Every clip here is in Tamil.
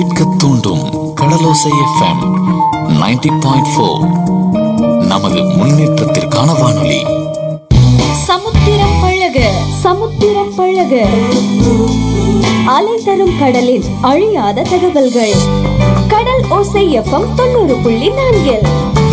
கேட்க தூண்டும் கடலோசை எஃப்எம் 90.4 பாயிண்ட் நமது முன்னேற்றத்திற்கான வானொலி சமுத்திரம் பழக சமுத்திரம் பழக அலை தரும் கடலின் அழியாத தகவல்கள் கடல் ஓசை எஃப்எம் தொண்ணூறு புள்ளி நான்கில்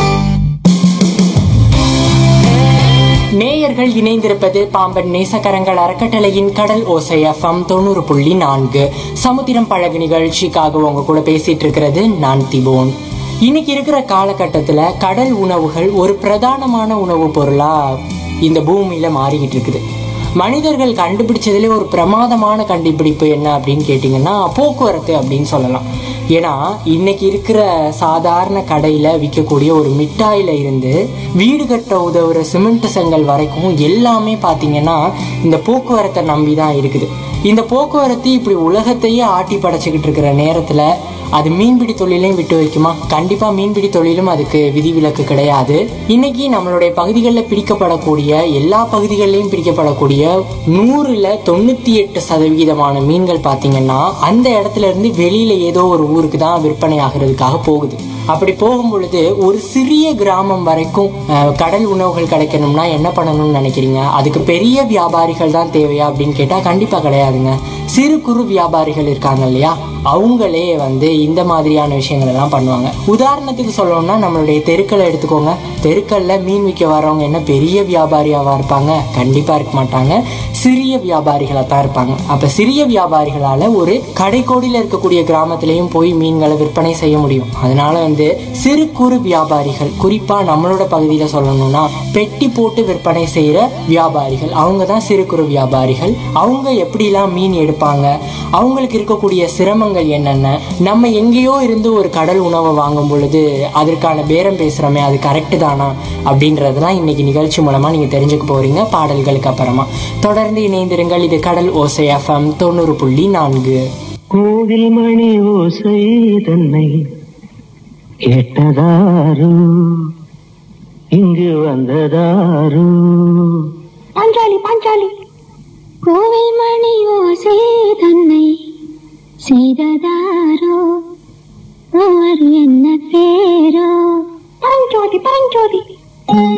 நேயர்கள் இணைந்திருப்பது பாம்பன் நேசக்கரங்கள் அறக்கட்டளையின் கடல் ஓசை எஃப்எம் தொண்ணூறு புள்ளி நான்கு சமுத்திரம் பழகு நிகழ்ச்சிக்காக உங்க கூட பேசிட்டு இருக்கிறது நான் திபோன் இன்னைக்கு இருக்கிற காலகட்டத்துல கடல் உணவுகள் ஒரு பிரதானமான உணவுப் பொருளா இந்த பூமியில மாறிக்கிட்டு இருக்குது மனிதர்கள் கண்டுபிடிச்சதுல ஒரு பிரமாதமான கண்டுபிடிப்பு என்ன அப்படின்னு கேட்டிங்கன்னா போக்குவரத்து அப்படின்னு சொல்லலாம் ஏன்னா இன்னைக்கு இருக்கிற சாதாரண கடையில விற்கக்கூடிய ஒரு மிட்டாயில இருந்து வீடு கட்ட உதவுற சிமெண்ட் செங்கல் வரைக்கும் எல்லாமே பாத்தீங்கன்னா இந்த போக்குவரத்தை நம்பி தான் இருக்குது இந்த போக்குவரத்து இப்படி உலகத்தையே ஆட்டி படைச்சுக்கிட்டு இருக்கிற நேரத்துல அது மீன்பிடி தொழிலையும் விட்டு வைக்குமா கண்டிப்பா மீன்பிடி தொழிலும் அதுக்கு விதிவிலக்கு கிடையாது இன்னைக்கு நம்மளுடைய பகுதிகளில் பிடிக்கப்படக்கூடிய எல்லா பகுதிகளிலையும் பிடிக்கப்படக்கூடிய நூறுல தொண்ணூத்தி எட்டு சதவிகிதமான மீன்கள் பாத்தீங்கன்னா அந்த இடத்துல இருந்து வெளியில ஏதோ ஒரு ஊருக்கு தான் விற்பனை ஆகிறதுக்காக போகுது அப்படி போகும் பொழுது ஒரு சிறிய கிராமம் வரைக்கும் அஹ், கடல் உணவுகள் கிடைக்கணும்னா என்ன பண்ணணும்னு நினைக்கிறீங்க அதுக்கு பெரிய வியாபாரிகள் தான் தேவையா அப்படின்னு கேட்டா கண்டிப்பா கிடையாதுங்க சிறு குறு வியாபாரிகள் இருக்காங்க இல்லையா அவங்களே வந்து இந்த மாதிரியான விஷயங்கள் எல்லாம் பண்ணுவாங்க உதாரணத்துக்கு சொல்லணும்னா நம்மளுடைய தெருக்களை எடுத்துக்கோங்க தெருக்கல்ல மீன் விற்க வரவங்க என்ன பெரிய வியாபாரியாவா இருப்பாங்க கண்டிப்பா இருக்க மாட்டாங்க சிறிய வியாபாரிகளா தான் இருப்பாங்க அப்ப சிறிய வியாபாரிகளால ஒரு கடைக்கோடியில இருக்கக்கூடிய கிராமத்திலையும் போய் மீன்களை விற்பனை செய்ய முடியும் அதனால வந்து சிறு குறு வியாபாரிகள் குறிப்பா நம்மளோட பகுதியில சொல்லணும்னா பெட்டி போட்டு விற்பனை செய்யற வியாபாரிகள் அவங்க தான் சிறு குறு வியாபாரிகள் அவங்க எப்படிலாம் மீன் எடுப்பாங்க அவங்களுக்கு இருக்கக்கூடிய சிரமங்கள் என்னென்ன நம்ம எங்கேயோ இருந்து ஒரு கடல் உணவை வாங்கும் பொழுது அதற்கான பேரம் பேசுறோமே அது கரெக்டு தானா அப்படின்றதெல்லாம் இன்னைக்கு நிகழ்ச்சி மூலமா நீங்க தெரிஞ்சுக்க போறீங்க பாடல்களுக்கு அப்புறமா தொடர்ந்து இணைந்திருங்கள் இது கடல் ஓசை எஃப்எம் தொண்ணூறு புள்ளி நான்கு கோவில் மணி ஓசை தன்னை கேட்டதாரு இங்கு வந்ததாரு பாஞ்சாலி பாஞ்சாலி கோவில் மணி ஓசை தன்னை செய்ததாரோ அவர் என்ன பேரோ பரஞ்சோதி பரஞ்சோதி